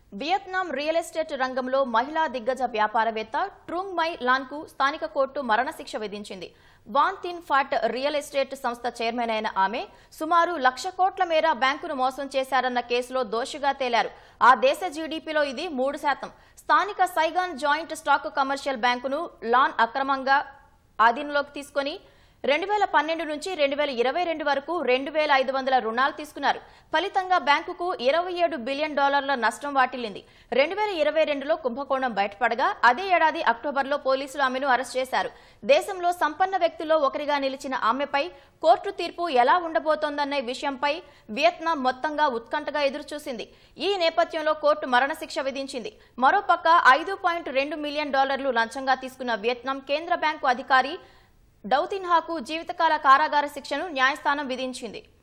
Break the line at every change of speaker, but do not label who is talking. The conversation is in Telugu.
వియత్నాం రియల్ ఎస్టేట్ రంగంలో మహిళా దిగ్గజ వ్యాపారవేత్త ట్రూంగ్ మై లాన్కు స్థానిక కోర్టు మరణశిక్ష విధించింది Van Thinh Phat real estate సంస్థ చైర్మన్ అయిన ఆమె సుమారు లక్ష కోట్ల మేర బ్యాంకును మోసం చేశారన్న కేసులో దోషిగా తేలారు ఆ దేశ జీడీపీలో ఇది మూడు శాతం స్థానిక సైగాన్ జాయింట్ స్టాక్ కమర్షియల్ బ్యాంకును లాన్ అక్రమంగా ఆధీనంలోకి తీసుకొని రెండు వేల పన్నెండు నుంచి రెండు వేల ఇరవై రెండు వరకు రెండు వేల ఐదు వందల రుణాలు తీసుకున్నారు ఫలితంగా బ్యాంకుకు ఇరవై ఏడు బిలియన్ డాలర్ల నష్టం వాటిల్లింది రెండు వేల ఇరవై రెండులో కుంభకోణం బయటపడగా అదే ఏడాది అక్టోబర్లో పోలీసులు ఆమెను అరెస్ట్ చేశారు దేశంలో సంపన్న వ్యక్తుల్లో ఒకరిగా నిలిచిన ఆమెపై కోర్టు తీర్పు ఎలా ఉండబోతోందన్న విషయంపై వియత్నాం మొత్తంగా ఉత్కంఠగా ఎదురుచూసింది ఈ నేపథ్యంలో కోర్టు మరణశిక్ష విధించింది మరోపక్క ఐదు పాయింట్ రెండు మిలియన్ డాలర్లు లంచంగా తీసుకున్న వియత్నాం కేంద్ర బ్యాంకు అధికారి డౌతిన్హాకు జీవితకాల కారాగార శిక్షను న్యాయస్థానం విధించింది